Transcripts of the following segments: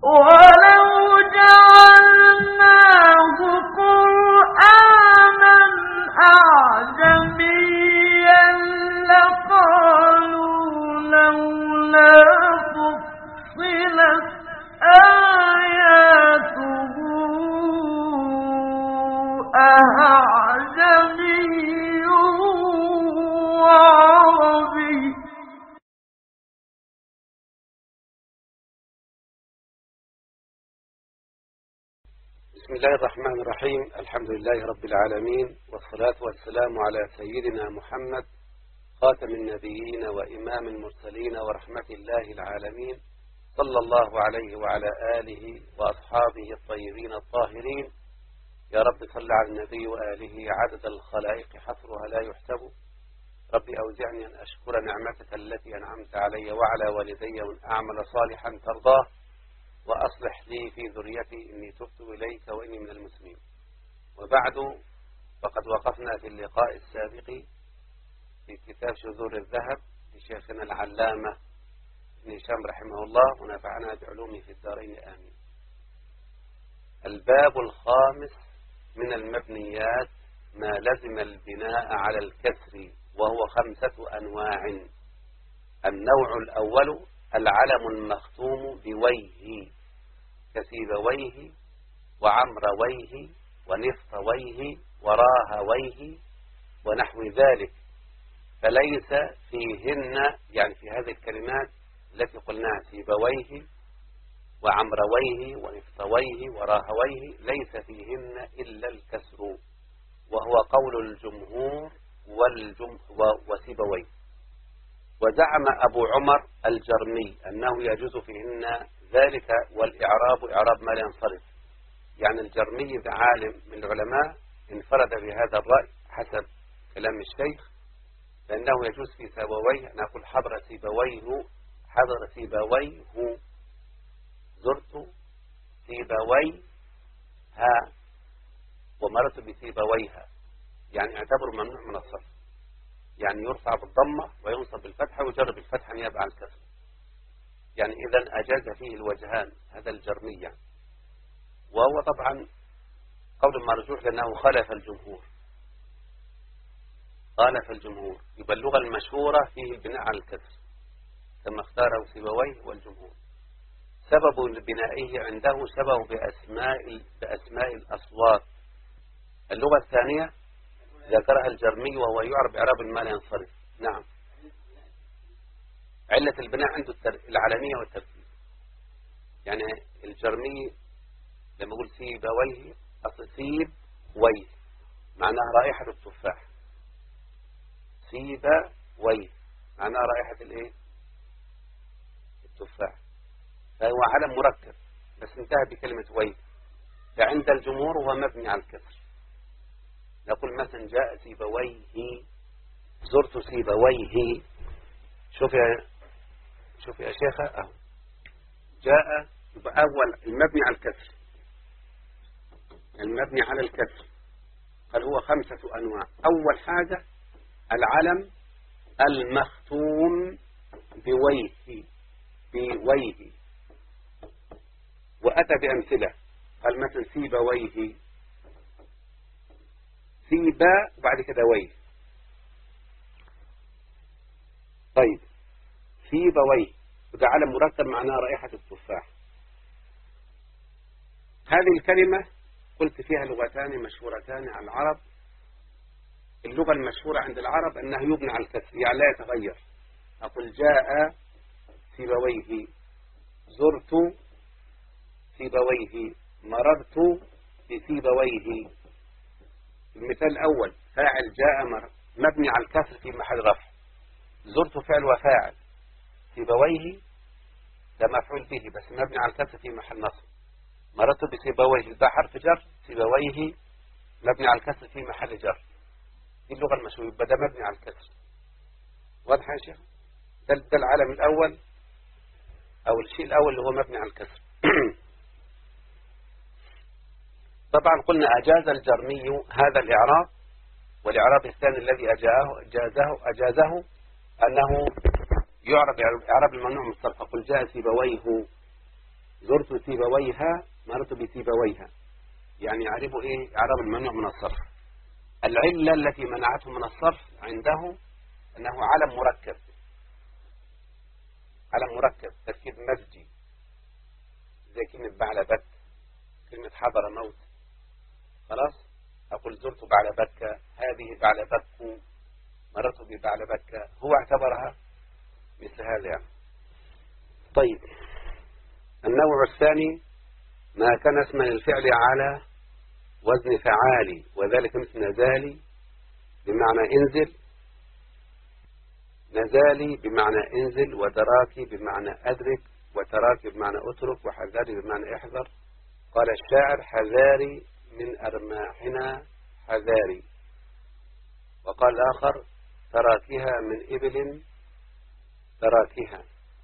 ولو جعلناه قرآنا أعجميا لقالوا لولا فصلت آياته أعجمي وعربي بسم الله الرحمن الرحيم الحمد لله رب العالمين والصلاة والسلام على سيدنا محمد خاتم النبيين وإمام المرسلين ورحمة الله العالمين صلى الله عليه وعلى آله وأصحابه الطيبين الطاهرين يا رب صل على النبي وآله عدد الخلائق حصرها لا يحسب ربي أوزعني أن أشكر نعمتك التي أنعمت علي وعلى والدي وأن أعمل صالحا ترضاه وأصلح لي في ذريتي إني تبت إليك وإني من المسلمين وبعد فقد وقفنا في اللقاء السابق في كتاب شذور الذهب لشيخنا العلامة ابن هشام رحمه الله ونفعنا بعلومه في الدارين آمين الباب الخامس من المبنيات ما لزم البناء على الكسر وهو خمسة أنواع النوع الأول العلم المختوم بويه كسيبويه وعمرويه ونفطويه وراهويه ونحو ذلك فليس فيهن يعني في هذه الكلمات التي قلناها سيبويه وعمرويه ونفطويه وراهويه ليس فيهن إلا الكسر وهو قول الجمهور والجم وسيبويه وزعم أبو عمر الجرمي أنه يجوز فيهن ذلك والإعراب إعراب ما لا ينصرف يعني الجرمي عالم من العلماء انفرد بهذا الرأي حسب كلام الشيخ لأنه يجوز في سيبويه أن أقول حضر سيبويه حضر سيبويه زرت سيبوي ها ومرت بسيبويها يعني اعتبره ممنوع من الصرف يعني يرفع بالضمة وينصب بالفتحة ويجرب بالفتحة نيابة عن الكسر يعني إذا أجاز فيه الوجهان هذا الجرمي يعني. وهو طبعا قول مرجوح لأنه خالف الجمهور خالف الجمهور يبقى اللغة المشهورة فيه البناء على الكسر كما اختاره سيبويه والجمهور سبب بنائه عنده سبب بأسماء, بأسماء الأصوات اللغة الثانية ذكرها الجرمي وهو يعرف إعراب ما لا ينصرف نعم علة البناء عنده العلمية والترتيب يعني الجرمي لما يقول سيبويه أصل سيب ويه معناها رائحة التفاح سيب ويه معناها رائحة الايه التفاح فهو علم مركب بس انتهى بكلمة ويه فعند الجمهور هو مبني على الكسر نقول مثلا جاء سيبويه زرت سيبويه شوف يا شوف يا شيخة اهو جاء يبقى أول المبني على الكسر المبني على الكسر قال هو خمسة أنواع أول حاجة العلم المختوم بويه بويه وأتى بأمثلة قال مثلا سيبويه سيبا وبعد كده ويه طيب سيبويه وده علم مركب معناه رائحة التفاح هذه الكلمة قلت فيها لغتان مشهورتان على العرب اللغة المشهورة عند العرب أنه يبنى على الكسر يعني لا يتغير أقول جاء سيبويه زرت سيبويه مررت بسيبويه المثال الأول فاعل جاء مر مبني على الكسر في محل رفع زرت فعل وفاعل سيبويه ده مفعول به بس مبني على الكسر في محل نصب مررت بسيبويه ده حرف جر سيبويه مبني على الكسر في محل جر دي اللغة المشهورة يبقى ده مبني على الكسر واضح يا شيخ ده, ده العالم الأول أو الشيء الأول اللي هو مبني على الكسر طبعا قلنا أجاز الجرمي هذا الإعراب والإعراب الثاني الذي أجازه, أجازه, أجازه أنه يعرب إعراب الممنوع من الصرف قل جاء سيبويه زرت سيبويها مررت بسيبويها يعني يعرفوا إيه إعراب الممنوع من الصرف العلة التي منعته من الصرف عنده أنه علم مركب علم مركب تركيب مزجي زي كلمة بعلبك كلمة حضر موت خلاص أقول زرت بعلبكة هذه بعلبك مررت ببعلبكة هو اعتبرها مثل هذا يعني طيب النوع الثاني ما كان اسما للفعل على وزن فعالي وذلك مثل نزالي بمعنى انزل نزالي بمعنى انزل ودراكي بمعنى أدرك وتراكي بمعنى أترك وحذاري بمعنى احذر قال الشاعر حذاري من أرماحنا حذاري وقال الآخر تراكها من إبل تراكها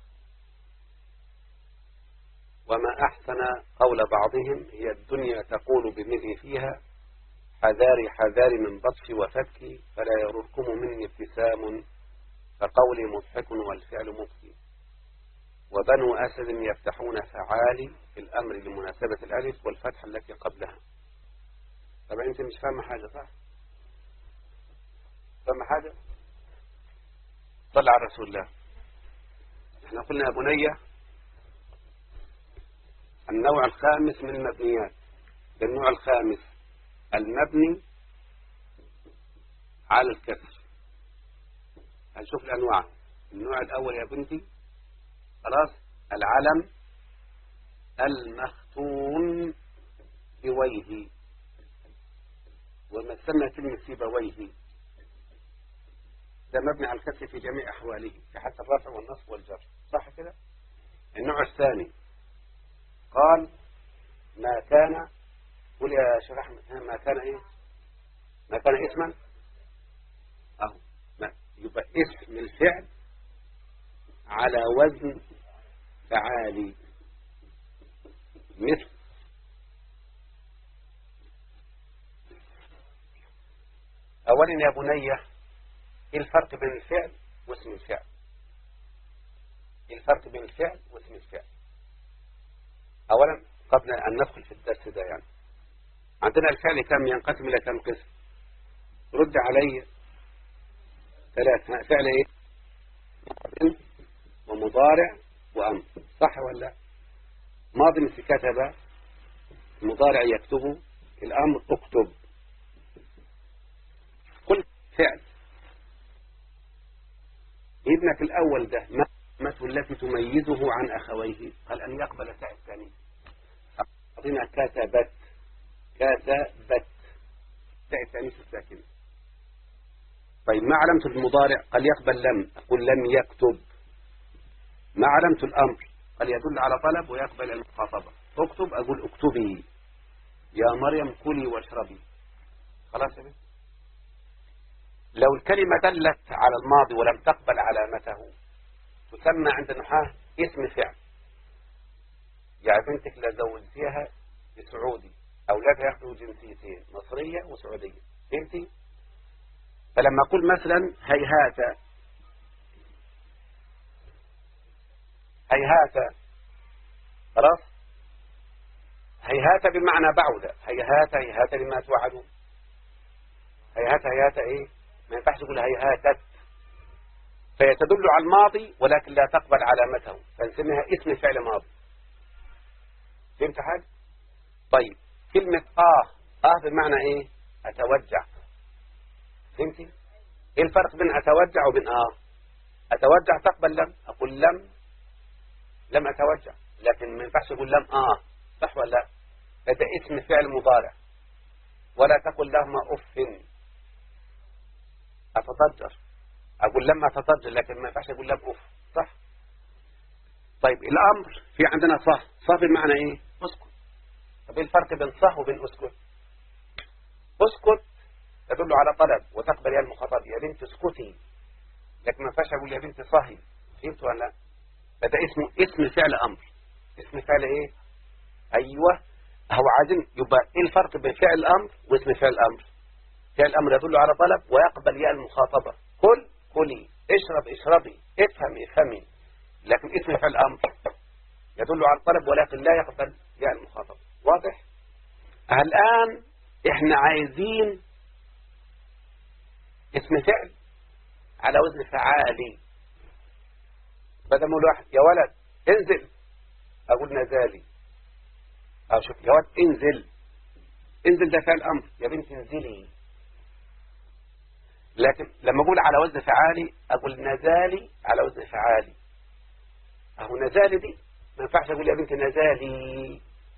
وما أحسن قول بعضهم هي الدنيا تقول بمثل فيها حذاري حذاري من بطش وفتك فلا يرركم مني ابتسام فقولي مضحك والفعل مبكي وبنو أسد يفتحون فعالي في الأمر لمناسبة الألف والفتح التي قبلها طبعا أنت مش فاهمة حاجة صح فاهمة حاجة صلى على رسول الله احنا قلنا يا بنية النوع الخامس من المبنيات النوع الخامس المبني على الكسر هنشوف الأنواع النوع الأول يا بنتي خلاص العلم المختون بويه وما سمى كلمة سيبويه ده مبني على الكسر في جميع أحواله في حتى الرفع والنصب والجر صح كده النوع الثاني قال ما كان قول يا شيخ أحمد ما كان إيه ما كان اسما أهو ما يبقى اسم الفعل على وزن فعالي مثل أولا يا بني إيه الفرق بين الفعل واسم الفعل إيه الفرق بين الفعل واسم الفعل أولا قبل أن ندخل في الدرس ده يعني عندنا الفعل كم ينقسم إلى كم قسم رد علي ثلاث فعل إيه ومضارع وأمر صح ولا ماضي مثل كتب المضارع يكتب الأمر اكتب كل فعل ابنك الأول ده ما التي تميزه عن أخويه قال أن يقبل تاء الثاني أعطينا كتبت كتبت تاء الثاني الساكنة طيب ما علمت المضارع قال يقبل لم أقول لم يكتب ما علمت الأمر قال يدل على طلب ويقبل المخاطبة اكتب أقول اكتبي يا مريم كلي واشربي خلاص يا لو الكلمة دلت على الماضي ولم تقبل علامته تسمى عند النحاة اسم فعل يعني بنتك لزوجتيها بسعودي أولادها يأخذوا جنسيتين مصرية وسعودية فهمتي؟ فلما أقول مثلا هيهات هيهات خلاص هيهات بمعنى بعودة هيهات هيهات لما توعدون هيهات هيهات ايه ما ينفعش تقول هيهاتت فهي تدل على الماضي ولكن لا تقبل علامته فنسميها اسم فعل ماضي فهمت حاجة طيب كلمة آه آه بمعنى ايه أتوجع فهمتي ايه الفرق بين أتوجع وبين آه أتوجع تقبل لم أقول لم لم أتوجع لكن ما ينفعش أقول لم آه صح ولا لا هذا اسم فعل مضارع ولا تقل لهما أف أتضجر أقول لما أتضجر لكن ما ينفعش أقول لم أف صح طيب الأمر في عندنا صح صح بمعنى إيه اسكت طب إيه الفرق بين صح وبين اسكت اسكت تدل على طلب وتقبل يا المخاطب يا بنت اسكتي لكن ما ينفعش أقول يا بنت صهي فهمت ولا لا فده اسمه اسم فعل أمر اسم فعل إيه أيوة هو عايزين يبقى إيه الفرق بين فعل الأمر واسم فعل الأمر فعل الأمر يدل على طلب ويقبل ياء المخاطبة كل كلي اشرب اشربي افهم افهمي لكن اسم فعل الأمر يدل يدل على الطلب ولكن لا يقبل ياء المخاطب واضح الآن احنا عايزين اسم فعل على وزن فعالي بدل ما واحد يا ولد انزل اقول نزالي او شوف يا ولد انزل انزل ده فعل امر يا بنت انزلي لكن لما اقول على وزن فعالي اقول نزالي على وزن فعالي اهو نزالي دي ما ينفعش اقول يا بنت نزالي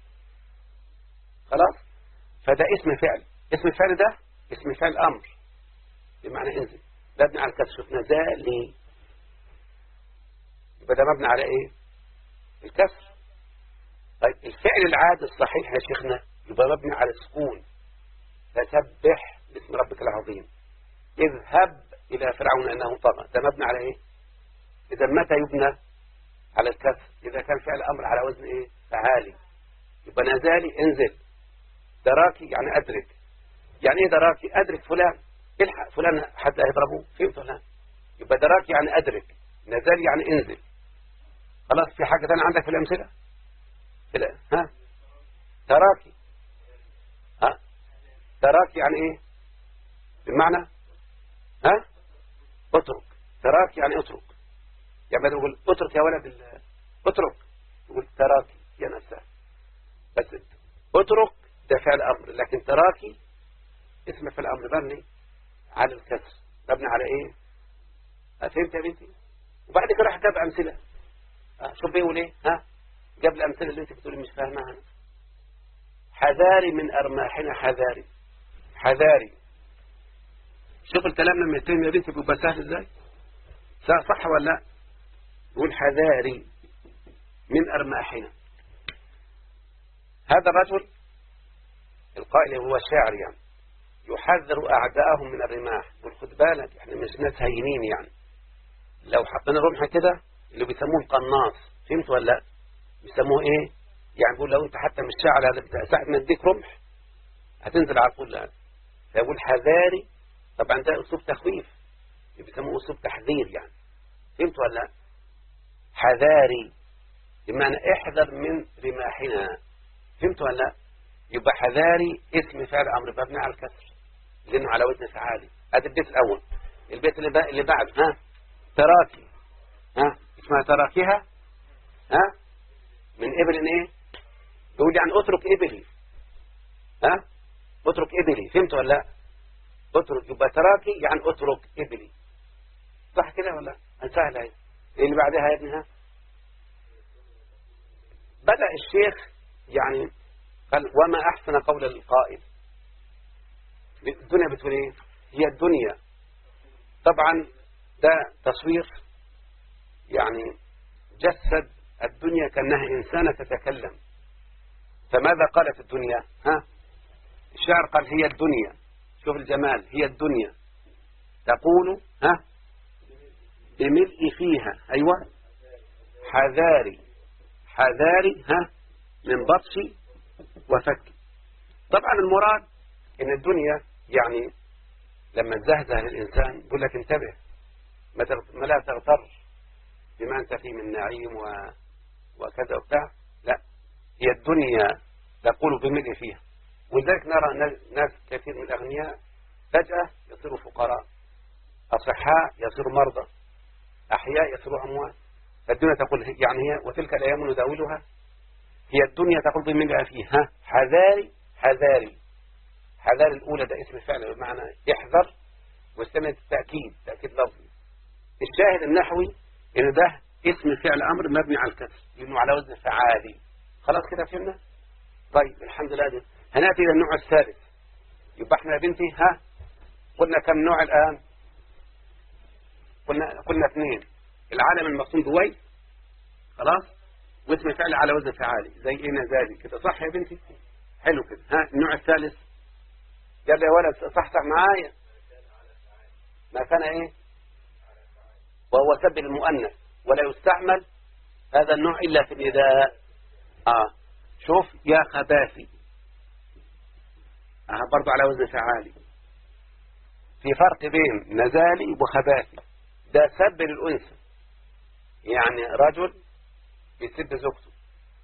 خلاص فده اسم فعل اسم الفعل ده اسم فعل امر بمعنى انزل مبني على الكسر شوف نزالي يبقى ده مبني على ايه الكسر طيب الفعل العادي الصحيح يا شيخنا يبقى مبني على السكون فسبح باسم ربك العظيم اذهب إلى فرعون أنه طغى ده مبني على إيه إذا متى يبنى على الكسر إذا كان فعل أمر على وزن إيه فعالي يبقى نزالي انزل دراكي يعني أدرك يعني إيه دراكي أدرك فلان الحق فلان حد هيضربه فهمت ولا يبقى دراكي يعني أدرك نزال يعني انزل خلاص في حاجة ثانيه عندك في الأمثلة لا ها تراكي ها تراكي يعني ايه بمعنى ها اترك تراكي يعني اترك يعني بدل يقول اترك يا ولد ال- اترك يقول تراكي يا نفسها بس اترك ده فعل امر لكن تراكي اسم فعل امر مبني على الكسر مبني على ايه فهمت يا بنتي وبعد كده راح جاب امثله آه، شوف بيقول ايه ها جاب الامثله اللي انت بتقولي مش فاهمها أنا. حذاري من ارماحنا حذاري حذاري شوف الكلام لما يتم يا بنتي بيبقى سهل ازاي سهل صح ولا لا يقول حذاري من ارماحنا هذا الرجل القائل هو الشاعر يعني يحذر اعداءهم من الرماح يقول خد بالك احنا مش ناس هينين يعني لو حطينا رمح كده اللي بيسموه القناص فهمت ولا لا بيسموه ايه يعني بيقول لو انت حتى مش شاعر ساعة ما اديك رمح هتنزل على طول لا فيقول حذاري طبعا ده اسلوب تخويف بيسموه اسلوب تحذير يعني فهمت ولا لا حذاري بمعنى احذر من رماحنا فهمت ولا لا يبقى حذاري اسم فعل امر مبني على الكسر لانه على وزن فعالي ادي البيت الاول البيت اللي, اللي بعد ها تراكي ها اسمها تراكيها ها من ابل ايه يقول يعني اترك ابلي ها اترك ابلي فهمت ولا لا اترك يبقى تراكي يعني اترك ابلي صح كده ولا سهله اهي إيه اللي بعدها يا ابني ها بدأ الشيخ يعني قال وما أحسن قول القائل الدنيا بتقول ايه هي الدنيا طبعا ده تصوير يعني جسد الدنيا كأنها إنسانة تتكلم فماذا قالت الدنيا ها الشاعر قال هي الدنيا شوف الجمال هي الدنيا تقول ها بملء فيها أيوة حذاري حذاري ها من بطش وفك طبعا المراد ان الدنيا يعني لما تزهزه الإنسان يقول لك انتبه ما تغ- ما لا تغتر بما أنت فيه من نعيم و... وكذا وبتاع لا هي الدنيا تقول بملء فيها ولذلك نرى ن- ناس كثير من الأغنياء فجأة يصيروا فقراء أصحاء يصيروا مرضى أحياء يصيروا أموات الدنيا تقول يعني هي وتلك الأيام نداولها هي الدنيا تقول بملء فيها حذاري حذاري حذاري الأولى ده اسم فعل بمعنى احذر واستمع التأكيد تأكيد لفظي الشاهد النحوي إن ده اسم فعل أمر مبني على الكسر لأنه على وزن فعالي خلاص كده فهمنا طيب الحمد لله دي هنأتي إلى النوع الثالث يبقى احنا يا بنتي ها قلنا كم نوع الآن قلنا قلنا اثنين العالم المقسوم دوي خلاص واسم فعل على وزن فعالي زي ايه نزالي كده صح يا بنتي حلو كده ها النوع الثالث قال لي يا ولد صحصح معايا ما كان ايه وهو سب المؤنث ولا يستعمل هذا النوع إلا في النداء آه شوف يا خباثي آه برضو على وزن فعالي في فرق بين نزالي وخباثي ده سب للأنثى يعني رجل بيسب زوجته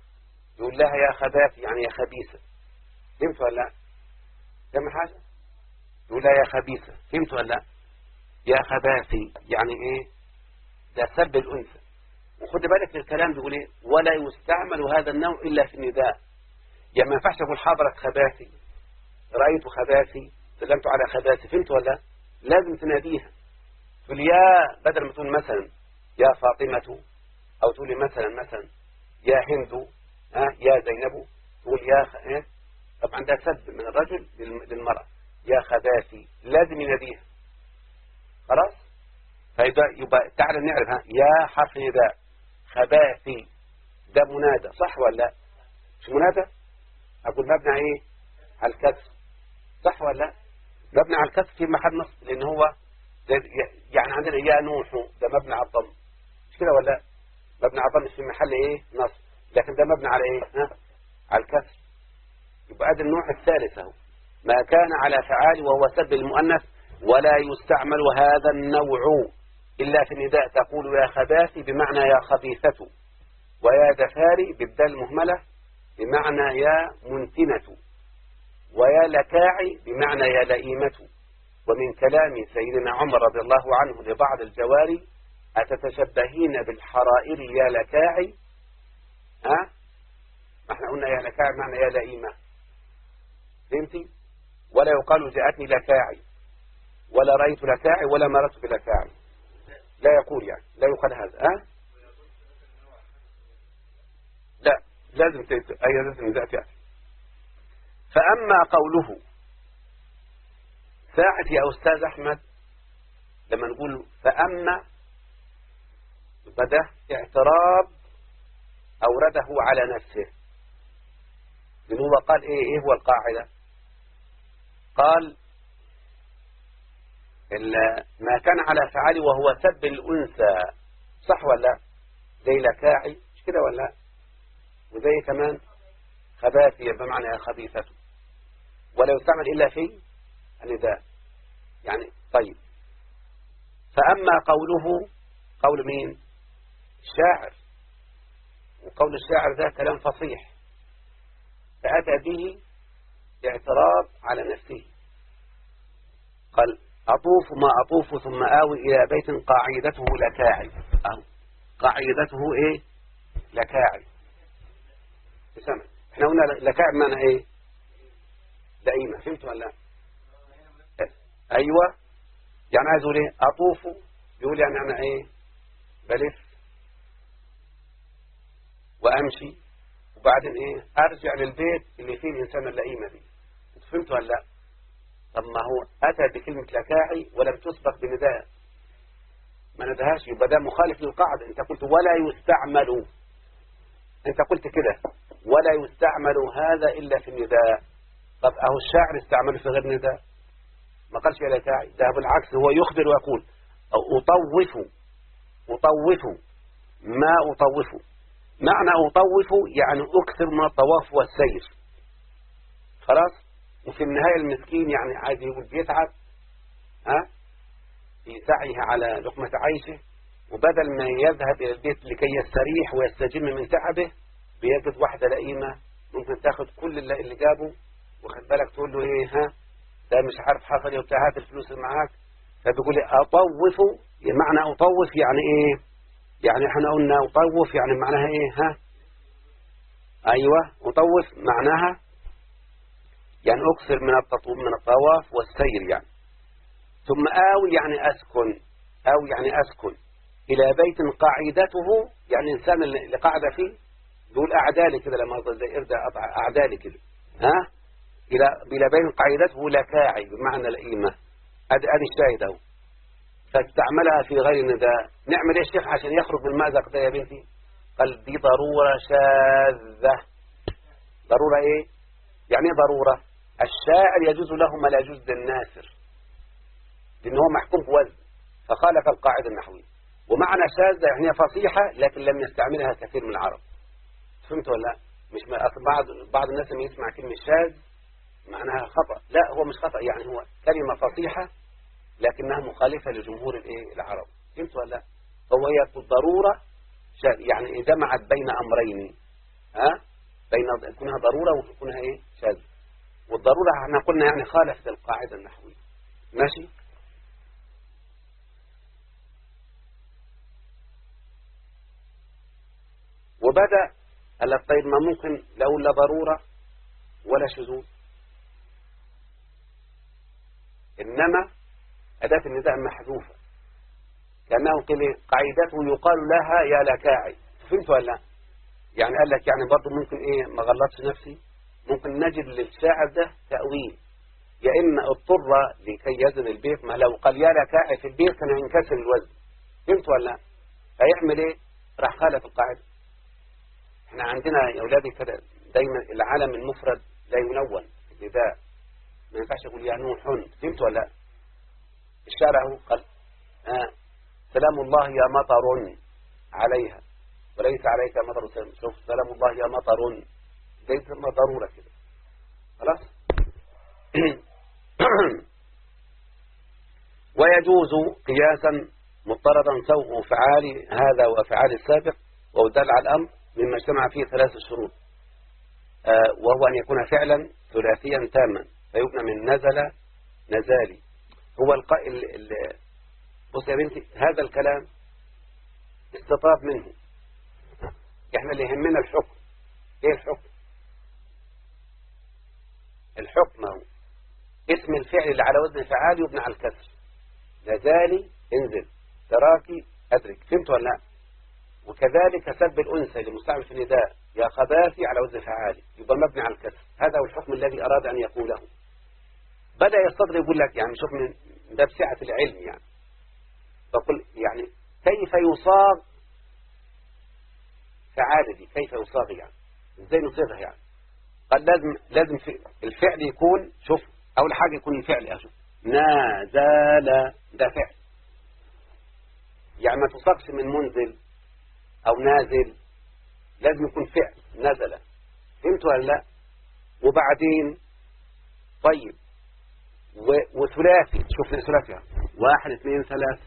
يقول لها يا خباث يعني يا خبيثة فهمت ولا لا فهم حاجة يقول لها يا خبيثة فهمت ولا لا يا خباثي يعني ايه ده سب الأنثى وخد بالك الكلام بيقول ايه ولا يستعمل هذا النوع إلا في النداء يعني ما ينفعش أقول حضرت خباثي رأيت خباثي سلمت على خباثي فهمت ولا لازم تناديها تقول يا بدل ما تقول مثلا يا فاطمة أو تقولي مثلا مثلا يا هند ها يا زينب تقول يا خ... إيه؟ طبعا ده سب من الرجل للمرأة يا خباثي لازم يناديها خلاص فيبقى يبقى تعالى نعرف ها يا حرف نداء خباثي ده منادى صح ولا لا مش منادى أقول مبنى على إيه على الكسر صح ولا لا مبنى على الكسر في محل نصب لأن هو يعني عندنا يا نوح ده مبنى على الضم مش كده ولا لا مبنى على الضم في محل إيه نصب لكن ده مبنى على إيه ها على الكسر يبقى هذا النوع الثالث اهو ما كان على فعال وهو سب المؤنث ولا يستعمل هذا النوع إلا في النداء تقول يا خباثي بمعنى يا خبيثة ويا دفاري بالدال المهملة بمعنى يا منتنة ويا لكاعي بمعنى يا لئيمة ومن كلام سيدنا عمر رضي الله عنه لبعض الجواري أتتشبهين بالحرائر يا لكاعي ها ما احنا قلنا يا لكاعي بمعنى يا لئيمة فهمتي ولا يقال جاءتني لكاعي ولا رأيت لكاعي ولا مررت بلكاعي لا يقول يعني لا يقال هذا أه؟ لا لازم تأتي أي لازم تأتي فأما قوله ساعة يا أستاذ أحمد لما نقول فأما بدأ اعتراض أورده على نفسه لأنه هو قال إيه إيه هو القاعدة قال ما كان على فعالي وهو سب الأنثى صح ولا زي لكاعي مش كده ولا وزي كمان خباثية بمعنى خبيثة ولا يستعمل إلا في النداء يعني طيب فأما قوله قول مين الشاعر وقول الشاعر ذا كلام فصيح فأتى به اعتراض على نفسه قال أطوف ما أطوف ثم آوي إلى بيت قاعدته لكاعي أو قاعدته إيه لكاعي سمع احنا قلنا لكاعي معنى إيه لئيمة فهمت ولا لا أيوة يعني عايز أقول إيه أطوف يقول يعني أنا إيه بلف وأمشي وبعدين إيه أرجع للبيت اللي فيه الإنسان اللئيمة دي فهمت ولا لا طب ما هو أتى بكلمة لكاعي ولم تسبق بنداء ما ندهاش يبقى ده مخالف للقاعدة انت قلت ولا يستعمل انت قلت كده ولا يستعمل هذا إلا في النداء طب أهو الشاعر استعمله في غير نداء ما قالش يا لكاعي ده بالعكس هو يخبر ويقول أو أطوف أطوف ما أطوف معنى أطوف يعني أكثر من الطواف والسير خلاص وفي النهاية المسكين يعني عايز يقول بيتعب ها في سعيه على لقمة عيشه وبدل ما يذهب إلى البيت لكي يستريح ويستجم من تعبه بيجد واحدة لئيمة ممكن تاخد كل اللي جابه واخد بالك تقول له ايه ها ده مش عارف حصل وبتاع هات الفلوس اللي معاك فبيقول لي اطوف معنى اطوف يعني ايه يعني احنا قلنا اطوف يعني معناها ايه ها ايوه اطوف معناها يعني أكثر من التطوف من الطواف والسير يعني ثم آوي يعني أسكن أو يعني أسكن إلى بيت قاعدته يعني الإنسان اللي قاعد فيه دول أعدالي كده لما زي إردى أعدالي كده ها إلى إلى بيت قاعدته لكاعي بمعنى الإيمة أدي أدي الشاهد أهو فاستعملها في غير النداء نعمل إيه الشيخ عشان يخرج من المأزق ده يا بنتي قال دي ضرورة شاذة ضرورة إيه يعني إيه ضرورة الشاعر يجوز له ما لا يجوز للناثر لأنه هو محكوم بوزن فخالف القاعدة النحوية ومعنى شاذة يعني فصيحة لكن لم يستعملها كثير من العرب فهمت ولا لا مش بعض بعض الناس لما يسمع كلمة شاذ معناها خطأ لا هو مش خطأ يعني هو كلمة فصيحة لكنها مخالفة لجمهور الايه العرب فهمت ولا لا هو هي بالضرورة يعني جمعت بين أمرين ها بين كونها ضرورة وكونها إيه شاذ والضرورة احنا قلنا يعني خالفت القاعدة النحوية ماشي وبدأ قال لك طيب ما ممكن لو لا ضرورة ولا شذوذ إنما أداة النداء محذوفة كأنه قيل قاعدته يقال لها يا لكاعي فهمت ولا لا يعني قال لك يعني برضه ممكن إيه ما غلطش نفسي ممكن نجد للشاعر ده تأويل يا إما اضطر لكي يزن البيت ما لو قال يا لكاعي في البيت كان ينكسر الوزن فهمت ولا لا فيعمل إيه راح خالف القاعدة احنا عندنا يا أولادي كده دايما العالم المفرد لا ينون النداء ما ينفعش يقول يا نوح فهمت ولا لا الشارع هو قال آه سلام الله يا مطر عليها وليس عليك مطر سلام شوف سلام الله يا مطر زي ثم ضرورة كده خلاص ويجوز قياسا مضطردا سوء فعال هذا وفعال السابق ودل على الأمر مما اجتمع فيه ثلاث شروط آه وهو أن يكون فعلا ثلاثيا تاما فيبنى من نزل نزالي هو القائل بص يا بنتي هذا الكلام استطاب منه احنا اللي يهمنا الحكم ايه الحكم الحكم هو اسم الفعل اللي على وزن فعال يبنى على الكسر نزالي انزل تراكي ادرك فهمت ولا لا وكذلك سب الانثى لمستعمل في النداء يا خباثي على وزن فعال يبقى مبني على الكسر هذا هو الحكم الذي اراد ان يقوله بدأ يستطرد يقول لك يعني شوف من ده بسعة العلم يعني فقل يعني كيف يصاغ فعال دي كيف يصاغ يعني ازاي نصيغها يعني قال لازم لازم في الفعل يكون شوف اول حاجه يكون الفعل يا شوف نازل ده فعل يعني ما تصاغش من منزل او نازل لازم يكون فعل نزل فهمت ولا لا وبعدين طيب وثلاثي شوف ثلاثي واحد اثنين ثلاثة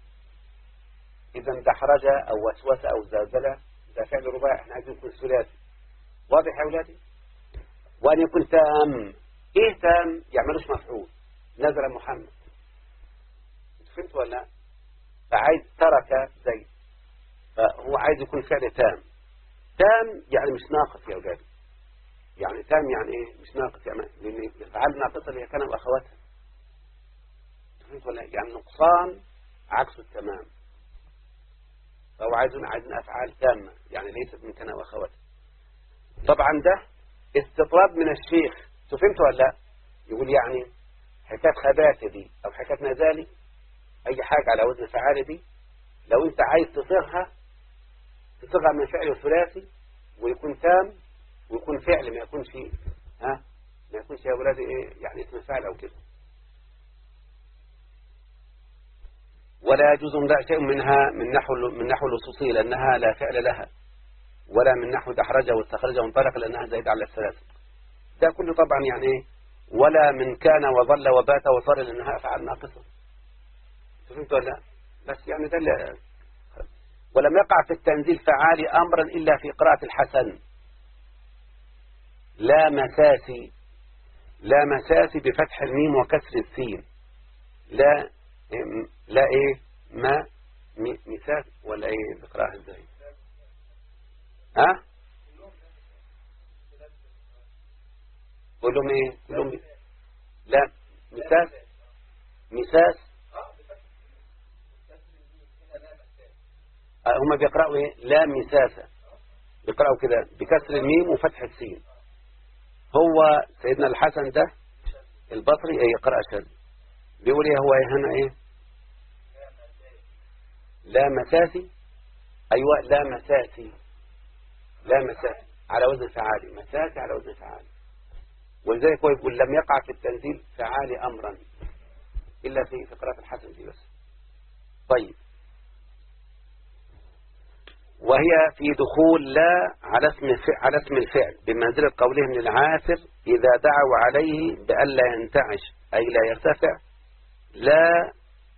إذا دحرج أو وسوس أو زلزلة ده فعل رباعي احنا عايزين يكون ثلاثي واضح يا أولادي وأن يكون تام إيه تام يعملوش مفعول نزل محمد فهمت ولا لا فعايز ترك زيد فهو عايز يكون فعل تام تام يعني مش ناقص يا أولادي يعني تام يعني ايه مش ناقص يعني لان الافعال ناقصه اللي هي كان واخواتها فهمت ولا يعني نقصان عكس التمام فهو عايزين عايزين افعال تامه يعني ليست من كان واخواتها طبعا ده استطراد من الشيخ فهمت ولا لا يقول يعني حكايه خباثه دي او حكايه نزالي اي حاجه على وزن فعال دي لو انت عايز تصيغها تصيغها من فعل ثلاثي ويكون تام ويكون فعل ما يكونش ها ما يكونش يا ولادي ايه يعني اسم فعل او كده ولا يجوز لا شيء منها من نحو من نحو اللصوصية لأنها لا فعل لها ولا من نحو دحرجة واستخرجة وانطلق لأنها زايدة على الثلاثة ده كله طبعا يعني ايه ولا من كان وظل وبات وصار لأنها أفعال ناقصة فهمت ولا لا بس يعني ده اللي ولم يقع في التنزيل فعال أمرا إلا في قراءة الحسن لا مساسي لا مساسي بفتح الميم وكسر السين لا لا ايه ما مساس ولا ايه بقراها ازاي ها قول لهم ايه قول لهم لا مساس مساس هم بيقرأوا ايه لا مساسة بيقرأوا كده بكسر الميم وفتح السين هو سيدنا الحسن ده البصري ايه يقرأ شد بيقول ايه هو هنا ايه لا مساسي ايوه لا مساسي لا مساسي على وزن فعالي مساسي على وزن فعالي ولذلك هو يقول لم يقع في التنزيل فعالي امرا الا في في قراءة الحسن دي بس طيب وهي في دخول لا على اسم على اسم الفعل بمنزلة قولهم للعاثر إذا دعوا عليه بألا ينتعش أي لا يرتفع لا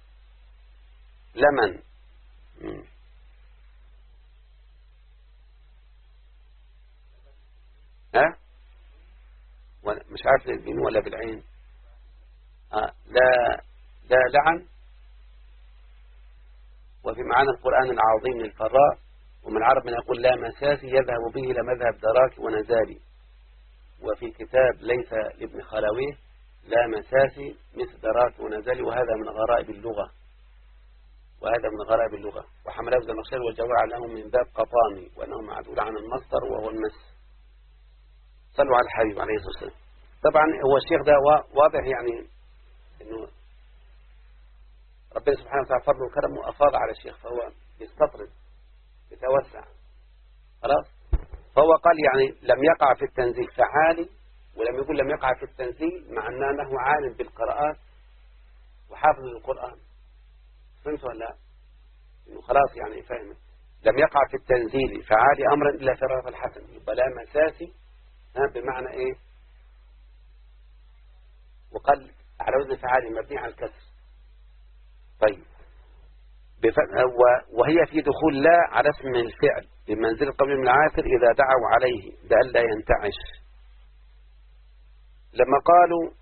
لمن ها مش عارف بالميم ولا بالعين آه لا لا لعن وفي معنى القرآن العظيم للفراء ومن عرب من يقول لا مساسي يذهب به إلى مذهب دراك ونزالي وفي كتاب ليس لابن خلاويه لا مساسي مثل دراك ونزالي وهذا من غرائب اللغة وهذا من غرائب اللغة وحمل أبز المخشر والجواب عنه من باب قطامي وأنه معدول عن المصدر وهو المس صلوا على الحبيب عليه الصلاة والسلام طبعا هو الشيخ ده واضح يعني انه ربنا سبحانه وتعالى فضله وكرمه أفاض على الشيخ فهو يستطرد يتوسع خلاص فهو قال يعني لم يقع في التنزيل فعالي ولم يقول لم يقع في التنزيل مع أنه عالم بالقراءات وحافظ للقرآن فهمت ولا لا إنه خلاص يعني فهم لم يقع في التنزيل فعالي أمرا إلا في الرافع الحسن يبقى لا مساسي بمعنى إيه وقال على وزن فعالي مبني على الكسر طيب وهي في دخول لا على اسم الفعل بمنزل القبل من العاثر إذا دعوا عليه بألا ينتعش لما قالوا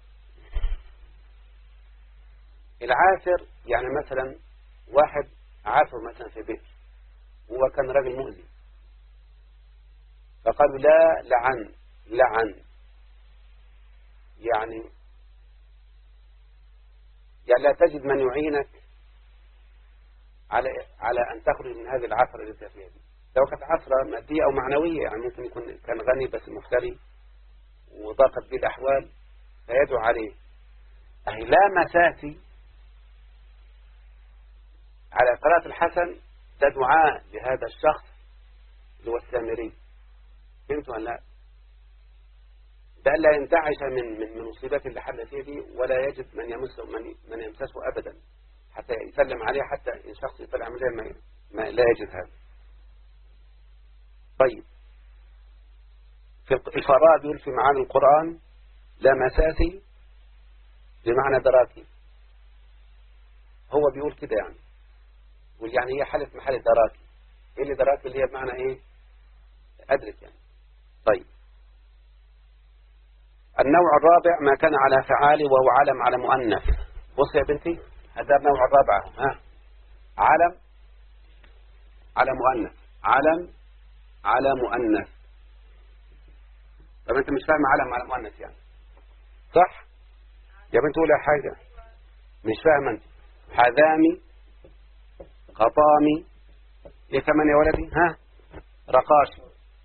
العاثر يعني مثلا واحد عاثر مثلا في بيت هو كان راجل مؤذي فقالوا لا لعن لعن يعني يعني لا تجد من يعينك على على أن تخرج من هذه العثرة التي فيها دي لو كانت عثرة مادية أو معنوية يعني ممكن يكون كان غني بس مفتري وضاقت به الأحوال فيدعو عليه أهي لا مساتي على قراءة الحسن ده دعاء لهذا الشخص اللي هو السامري فهمت ولا لا بأن لا ينتعش من من من مصيبات اللي حل فيه دي ولا يجد من يمسه من من يمسسه أبدا حتى يسلم عليه حتى إن شخص يطلع عملية ما, ما لا يجد هذا طيب في الفراء بيقول في معاني القرآن لا مساسي بمعنى دراكي هو بيقول كده يعني يقول يعني هي حالة محل دراكي ايه اللي دراكي اللي هي بمعنى ايه ادرك يعني طيب النوع الرابع ما كان على فعال وهو علم على مؤنث بص يا بنتي هذا النوع الرابع ها علم على مؤنث علم على مؤنث طب انت مش فاهم علم على مؤنث يعني صح يا بنت قولي حاجة مش فاهم انت حذامي قطامي ايه كمان يا ولدي ها رقاشي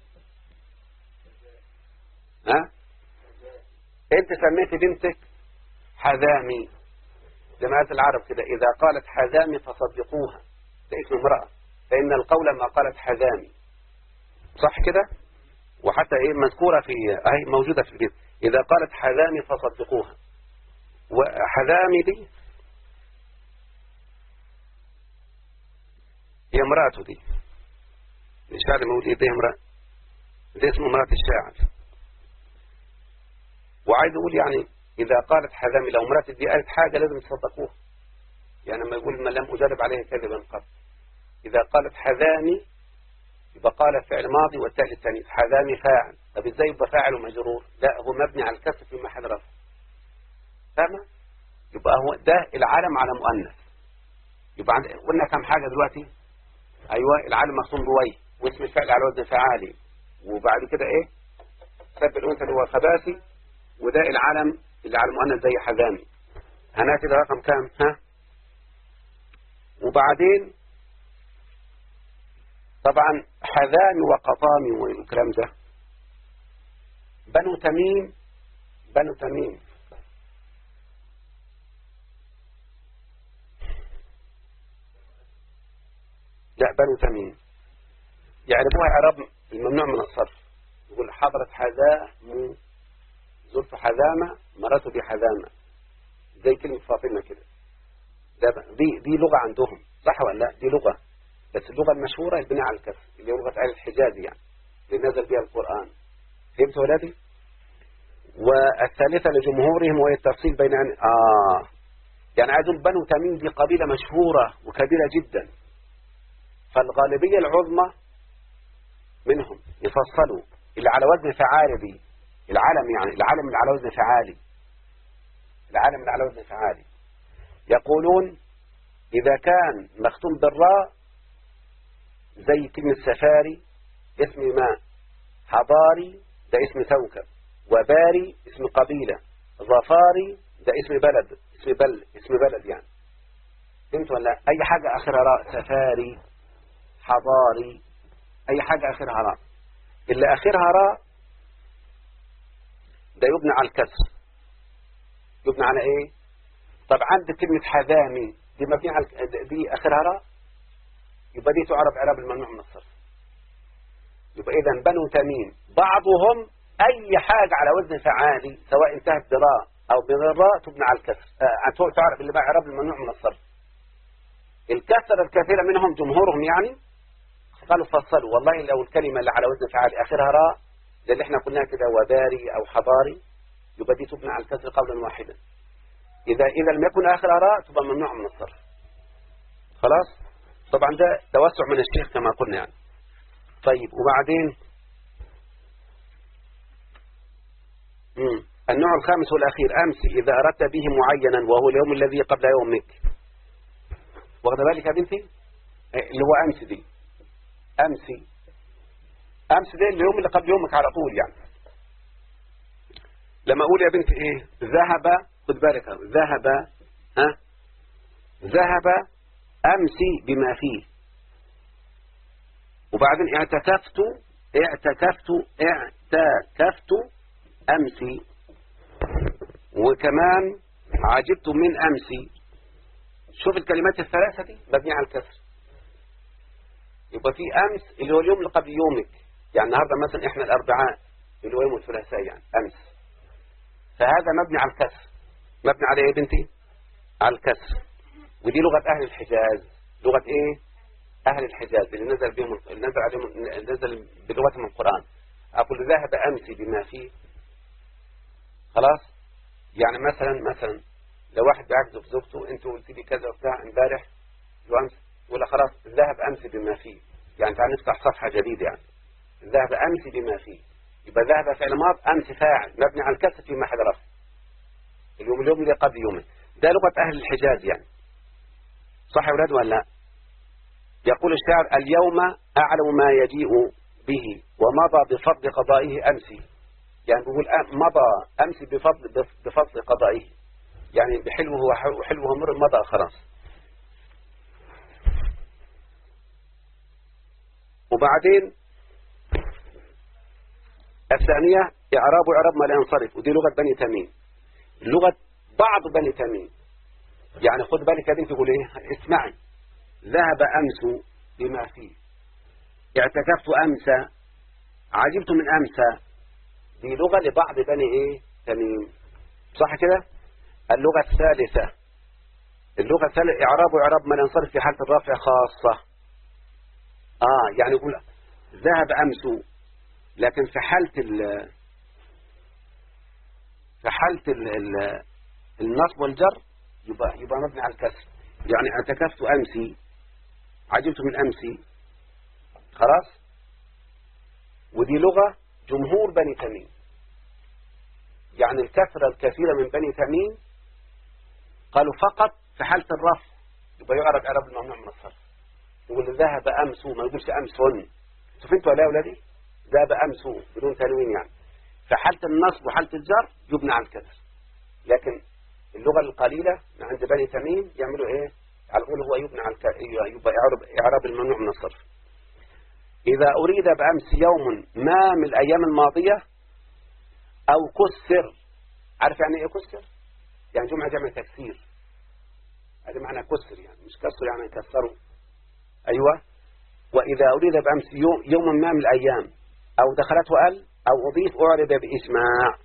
ها انت سميت بنتك حذامي جماعة العرب كده إذا قالت حذامي فصدقوها ده اسم امرأة فإن القول ما قالت حذامي صح كده وحتى ايه مذكورة في اهي موجودة في البيت إذا قالت حذامي فصدقوها وحذامي دي هي امرأته دي الشاعر موجود ايه دي امرأة ده اسمه امرأة الشاعر وعايز اقول يعني إذا قالت حذامي لو مرات دي قالت حاجة لازم تصدقوها يعني لما يقول ما لم أجرب عليها كذبا قط إذا قالت حذامي يبقى قالت فعل ماضي والتالي الثاني حذامي فاعل طب ازاي يبقى فاعل ومجرور لا هو مبني على الكسر في محل رفع فاهمة يبقى هو ده العالم على مؤنث يبقى عند... قلنا كم حاجة دلوقتي أيوة العالم مقصود روي واسم الفعل على وزن فعالي وبعد كده ايه سب الأنثى اللي هو خباثي وده العالم اللي على المؤنث زي حزامي هنأتي ده رقم كام ها وبعدين طبعا حذامي وقطامي والكلام ده بنو تميم بنو تميم لا بنو تميم يعرفوها إعراب الممنوع من الصرف يقول حضرت حذام زرت حذامة مررت بحذامة زي كلمة فاطمة كده ده دي دي لغة عندهم صح ولا لا دي لغة بس اللغة المشهورة البناء على الكسر اللي هي لغة آل الحجاز يعني اللي نزل بها القرآن فهمت ولادي والثالثة لجمهورهم وهي التفصيل بين أن آه يعني عايزون بنو تميم دي قبيلة مشهورة وكبيرة جدا فالغالبية العظمى منهم يفصلوا اللي على وزن فعالي دي العلم يعني العلم اللي على وزن فعالي العلم اللي على وزن فعالي يقولون إذا كان مختوم بالراء زي كلمة سفاري اسم ماء حضاري ده اسم كوكب وباري اسم قبيلة ظفاري ده اسم بلد اسم بل اسم بلد يعني فهمت ولا أي حاجة آخرها راء سفاري حضاري أي حاجة آخرها راء اللي آخرها راء ده يبنى على الكسر يبنى على إيه طب عندك كلمة حذامي دي مبنية على دي آخرها راء يبقى دي تعرف إعراب الممنوع من الصرف يبقى إذا بنو تميم بعضهم أي حاجة على وزن فعالي سواء انتهت براء أو بالراء تبنى على الكسر آه تعرف اللي بقى إعراب الممنوع من الصرف الكسر الكثيرة منهم جمهورهم يعني قالوا فصلوا والله لو الكلمة اللي على وزن فعال آخرها راء زي اللي احنا قلناها كده وداري أو حضاري يبقى دي تبنى على الكسر قولا واحدا إذا إذا لم يكن آخرها راء تبقى ممنوع من الصرف خلاص طبعا ده توسع من الشيخ كما قلنا يعني طيب وبعدين مم. النوع الخامس والأخير أمس إذا أردت به معينا وهو اليوم الذي قبل يومك واخد بالك يا بنتي اللي هو أمس دي أمسي أمس ده اليوم اللي قبل يومك على طول يعني لما أقول يا بنتي إيه ذهب خد بالك ذهب ها ذهب أمسي بما فيه وبعدين اعتكفت اعتكفت اعتكفت أمسي وكمان عجبت من أمسي شوف الكلمات الثلاثة دي مبنية على الكسر يبقى في أمس اللي هو اليوم اللي قبل يومك يعني النهاردة مثلا إحنا الأربعاء اللي هو يوم الثلاثاء يعني أمس فهذا مبني على الكسر مبني على إيه يا بنتي على الكسر ودي لغة أهل الحجاز لغة إيه أهل الحجاز اللي نزل بهم اللي نزل عليهم نزل بلغتهم القرآن أقول ذهب أمسي بما فيه خلاص يعني مثلا مثلا لو واحد بيعجز زوجته انت قلت لي كذا وبتاع امبارح وامس ولا خلاص ذهب امس بما فيه يعني تعال نفتح صفحة جديدة يعني ذهب امس بما فيه يبقى ذهب فعل ماض امس فاعل مبني على الكسر في محل رفع اليوم اليوم اللي قبل يومه ده لغة اهل الحجاز يعني صح يا ولاد ولا لا يقول الشاعر اليوم اعلم ما يجيء به ومضى بفضل قضائه امسي يعني بيقول مضى امس بفضل بفضل قضائه يعني بحلوه وحلوه مر مضى خلاص وبعدين الثانية إعراب إعراب ما لا ينصرف ودي لغة بني تميم لغة بعض بني تميم يعني خد بالك هذه تقول إيه اسمعي ذهب أمس بما فيه اعتكفت أمس عجبت من أمس دي لغة لبعض بني إيه تميم صح كده اللغة الثالثة اللغة الثالثة إعراب وإعراب ما ينصرف في حالة الرفع خاصة آه يعني يقول ذهب أمس لكن في حالة ال في حالة ال ال النصب والجر يبقى يبقى مبني على الكسر يعني اعتكفت أمسي عجبت من أمسي خلاص ودي لغة جمهور بني تميم يعني الكثرة الكثيرة من بني تميم قالوا فقط في حالة الرفع يبقى يعرف إعراب الممنوع من الصرف يقول ذهب أمس ما يقولش أمس شوف انتوا ولا يا أولادي ذهب أمس بدون تنوين يعني في حالة النصب وحالة الجر يبنى على الكسر لكن اللغة القليلة من عند بني تميم يعملوا ايه على طول هو يبنى على يبقى إعراب إعراب الممنوع من الصرف إذا أريد بأمس يوم ما من الأيام الماضية أو كسر عارف يعني إيه كسر يعني جمعة جمع تكسير هذا معنى كسر يعني مش كسر يعني كسروا أيوة وإذا أريد بأمس يوم, يوم ما من الأيام أو دخلته ال أو أضيف أعرب بإسماع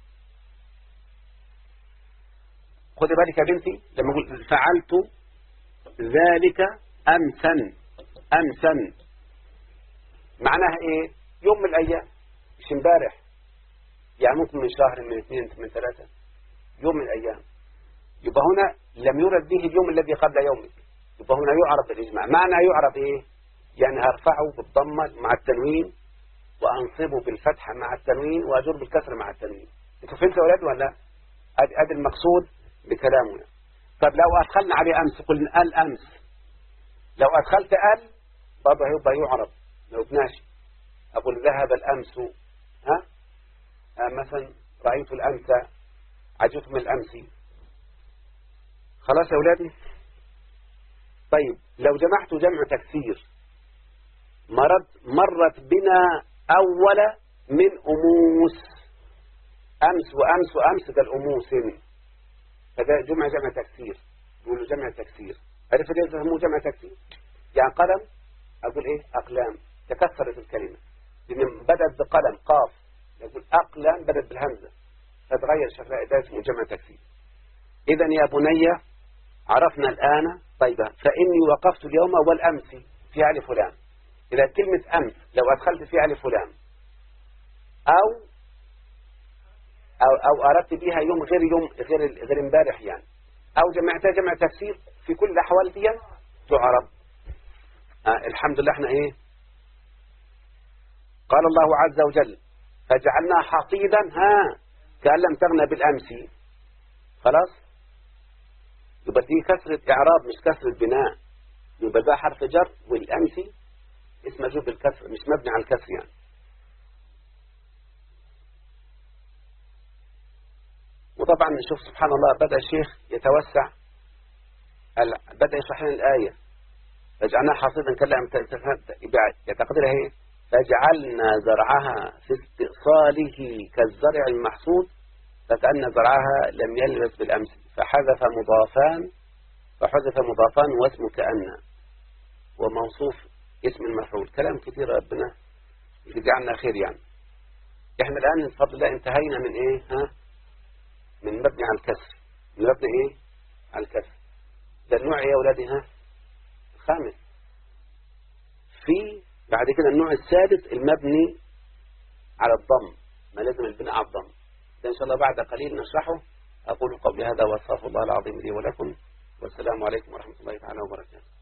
خذي بالك يا بنتي لما أقول فعلت ذلك أمسا أمسا معناها إيه يوم من الأيام مش امبارح يعني ممكن من شهر من اثنين من ثلاثة يوم من الأيام يبقى هنا لم يرد به اليوم الذي قبل يومك يبقى هنا يعرف بالإجماع معنى يعرف إيه يعني هرفعه بالضمة مع التنوين وأنصبه بالفتحة مع التنوين وأجر بالكسر مع التنوين انتوا فهمتوا يا أولاد ولا أدي أدي المقصود بكلامنا طب لو أدخلنا عليه أمس قلنا الأمس لو أدخلت ال برضه هيبقى يعرب لو بناشي أقول ذهب الأمس ها آه مثلا رأيت الأمس عجبت من الأمس خلاص يا أولادي طيب لو جمعت جمع تكسير مرت مرت بنا أول من أموس أمس وأمس وأمس ده الأموس فده جمع جمع تكسير يقولوا جمع تكسير عرفت ليه يسموه جمع تكسير يعني قلم أقول إيه أقلام تكسرت الكلمة لأن بدأت بقلم قاف يقول أقلام بدأت بالهمزة فتغير شكلها ده اسمه جمع تكسير إذا يا بني عرفنا الآن طيب فإني وقفت اليوم والأمس في علي فلان إذا كلمة أمس لو أدخلت في علي فلان أو أو, أو أردت بها يوم غير يوم غير غير امبارح يعني أو جمعتها جمع تفسير في كل الأحوال دي تعرب آه الحمد لله احنا ايه قال الله عز وجل فجعلناها حصيدا ها كأن لم تغنى بالأمس خلاص يبقى دي كسرة إعراب مش كسرة بناء يبقى ده حرف جر والأمس اسم مجرور بالكسر مش مبني على الكسر يعني وطبعا نشوف سبحان الله بدأ الشيخ يتوسع بدأ يشرح لنا الآية فجعلناها حصيدا كلام تقديرها ايه فجعلنا زرعها في استئصاله كالزرع المحصود فكأن زرعها لم يلبس بالأمس فحذف مضافان فحذف مضافان واسم كأن وموصوف اسم المفعول كلام كثير ربنا يجعلنا خير يعني احنا الآن بفضل الله انتهينا من ايه ها من مبني على الكسر من مبني ايه على الكسر ده النوع يا اولادي ها الخامس في بعد كده النوع السادس المبني على الضم ما لازم البناء على الضم ده ان شاء الله بعد قليل نشرحه اقول قبل هذا واستغفر الله العظيم لي ولكم والسلام عليكم ورحمه الله تعالى وبركاته